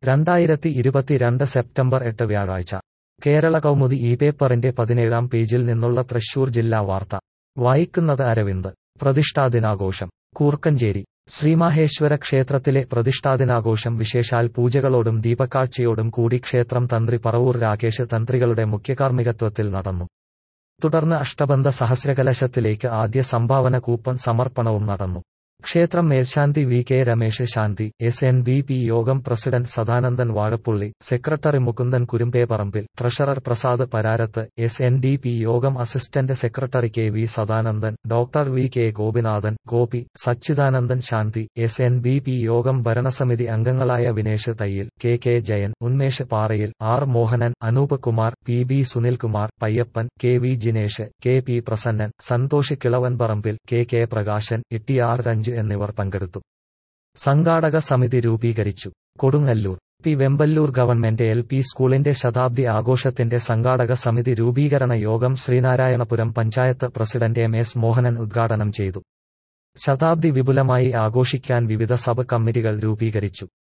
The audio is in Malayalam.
രണ്ടായിരത്തി ഇരുപത്തിരണ്ട് സെപ്റ്റംബർ എട്ട് വ്യാഴാഴ്ച കേരള കൗമുദി ഈ പേപ്പറിന്റെ പതിനേഴാം പേജിൽ നിന്നുള്ള തൃശൂർ ജില്ലാ വാർത്ത വായിക്കുന്നത് അരവിന്ദ് പ്രതിഷ്ഠാദിനാഘോഷം കൂർക്കഞ്ചേരി ശ്രീമാഹേശ്വര ക്ഷേത്രത്തിലെ പ്രതിഷ്ഠാദിനാഘോഷം വിശേഷാൽ പൂജകളോടും ദീപക്കാഴ്ചയോടും കൂടി ക്ഷേത്രം തന്ത്രി പറവൂർ രാകേഷ് തന്ത്രികളുടെ മുഖ്യകാർമ്മികത്വത്തിൽ നടന്നു തുടർന്ന് അഷ്ടബന്ധ സഹസ്രകലശത്തിലേക്ക് ആദ്യ സംഭാവന കൂപ്പൺ സമർപ്പണവും നടന്നു ക്ഷേത്രം മേൽശാന്തി V K Ramesh Shanti S N B P Yogam president Sadanandan Vazhappully secretary Mukundan Kurumbeparambil treasurer Prasad Pararath S N D P Yogam assistant secretary K V Sadanandan doctor V K Gopinathan Gopi Sachidanandan Shanti S N B P Yogam ഭരണസമിതി അംഗങ്ങളായ Vinesh Thayyil K K Jayan Unmesh Parayil R Mohanan Anoop Kumar P B Sunilkumar Payyappan K V Jinesh K P Prasannan Santhosh Kilavan പറമ്പിൽ K K Prakashan Itty R Ranj എന്നിവർ പങ്കെടുത്തു സംഘാടക സമിതി രൂപീകരിച്ചു Kodungallur P Vemballur government L P സ്കൂളിന്റെ ശതാബ്ദി ആഘോഷത്തിന്റെ സംഘാടക സമിതി രൂപീകരണ യോഗം Sreenarayanapuram panchayat president M S Mohanan ഉദ്ഘാടനം ചെയ്തു ശതാബ്ദി വിപുലമായി ആഘോഷിക്കാൻ വിവിധ സബ് കമ്മിറ്റികൾ രൂപീകരിച്ചു